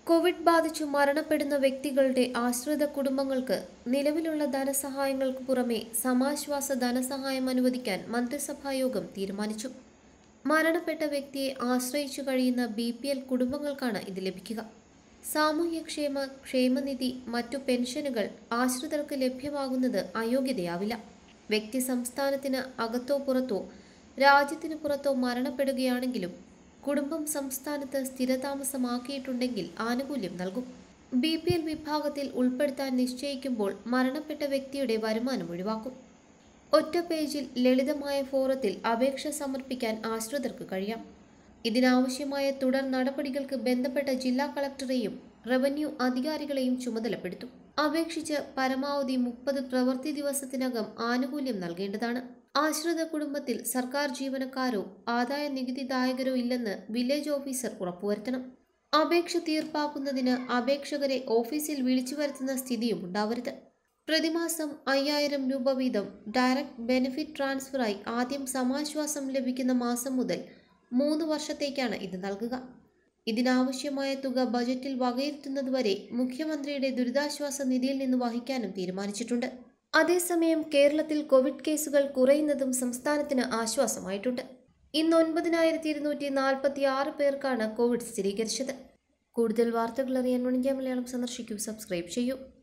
Covid ബാധിച്ചു മരണപ്പെടുന്ന വ്യക്തികളുടെ ആശ്രിത കുടുംബങ്ങൾക്ക് നിലവിലുള്ള ധനസഹായങ്ങൾക്ക് പുറമെ സമാശ്വാസ ധനസഹായം അനുവദിക്കാൻ മന്ത്രിസഭായോഗം തീരുമാനിച്ചു മരണപ്പെട്ട വ്യക്തിയെ ആശ്രയിച്ചു കഴിയുന്ന ബി പി എൽ കുടുംബങ്ങൾക്കാണ് ഇത് ലഭിക്കുക സാമൂഹ്യക്ഷേമ ക്ഷേമനിധി മറ്റു പെൻഷനുകൾ ആശ്രിതർക്ക് ലഭ്യമാകുന്നത് അയോഗ്യതയാവില്ല വ്യക്തി സംസ്ഥാനത്തിന് അകത്തോ പുറത്തോ രാജ്യത്തിന് പുറത്തോ മരണപ്പെടുകയാണെങ്കിലും കുടുംബം സംസ്ഥാനത്ത് സ്ഥിരതാമസമാക്കിയിട്ടുണ്ടെങ്കിൽ ആനുകൂല്യം നൽകും ബി പി എൽ വിഭാഗത്തിൽ ഉൾപ്പെടുത്താൻ നിശ്ചയിക്കുമ്പോൾ മരണപ്പെട്ട വ്യക്തിയുടെ വരുമാനം ഒഴിവാക്കും ഒറ്റ പേജിൽ ലളിതമായ ഫോറത്തിൽ അപേക്ഷ സമർപ്പിക്കാൻ ആശ്രിതർക്ക് കഴിയാം ഇതിനാവശ്യമായ തുടർ നടപടികൾക്ക് ബന്ധപ്പെട്ട ജില്ലാ കളക്ടറെയും റവന്യൂ അധികാരികളെയും ചുമതലപ്പെടുത്തും അപേക്ഷിച്ച് പരമാവധി മുപ്പത് പ്രവൃത്തി ദിവസത്തിനകം ആനുകൂല്യം നൽകേണ്ടതാണ് ആശ്രിത കുടുംബത്തിൽ സർക്കാർ ജീവനക്കാരോ ആദായ നികുതിദായകരോ ഇല്ലെന്ന് വില്ലേജ് ഓഫീസർ ഉറപ്പുവരുത്തണം അപേക്ഷ തീർപ്പാക്കുന്നതിന് അപേക്ഷകരെ ഓഫീസിൽ വിളിച്ചു വരുത്തുന്ന സ്ഥിതിയും ഉണ്ടാവരുത് പ്രതിമാസം അയ്യായിരം രൂപ വീതം ഡയറക്റ്റ് ബെനിഫിറ്റ് ട്രാൻസ്ഫറായി ആദ്യം സമാശ്വാസം ലഭിക്കുന്ന മാസം മുതൽ മൂന്ന് വർഷത്തേക്കാണ് ഇത് നൽകുക ഇതിനാവശ്യമായ തുക ബജറ്റിൽ വകയിരുത്തുന്നതുവരെ മുഖ്യമന്ത്രിയുടെ ദുരിതാശ്വാസ നിധിയിൽ നിന്ന് വഹിക്കാനും തീരുമാനിച്ചിട്ടുണ്ട് അതേസമയം കേരളത്തിൽ കോവിഡ് കേസുകൾ കുറയുന്നതും സംസ്ഥാനത്തിന് ആശ്വാസമായിട്ടുണ്ട് ഇന്ന് ഒൻപതിനായിരത്തി ഇരുന്നൂറ്റി നാൽപ്പത്തി ആറ് പേർക്കാണ് കോവിഡ് സ്ഥിരീകരിച്ചത് കൂടുതൽ വാർത്തകൾ അറിയാൻ വണിജ്യ മലയാളം സന്ദർശിക്കൂ സബ്സ്ക്രൈബ് ചെയ്യൂ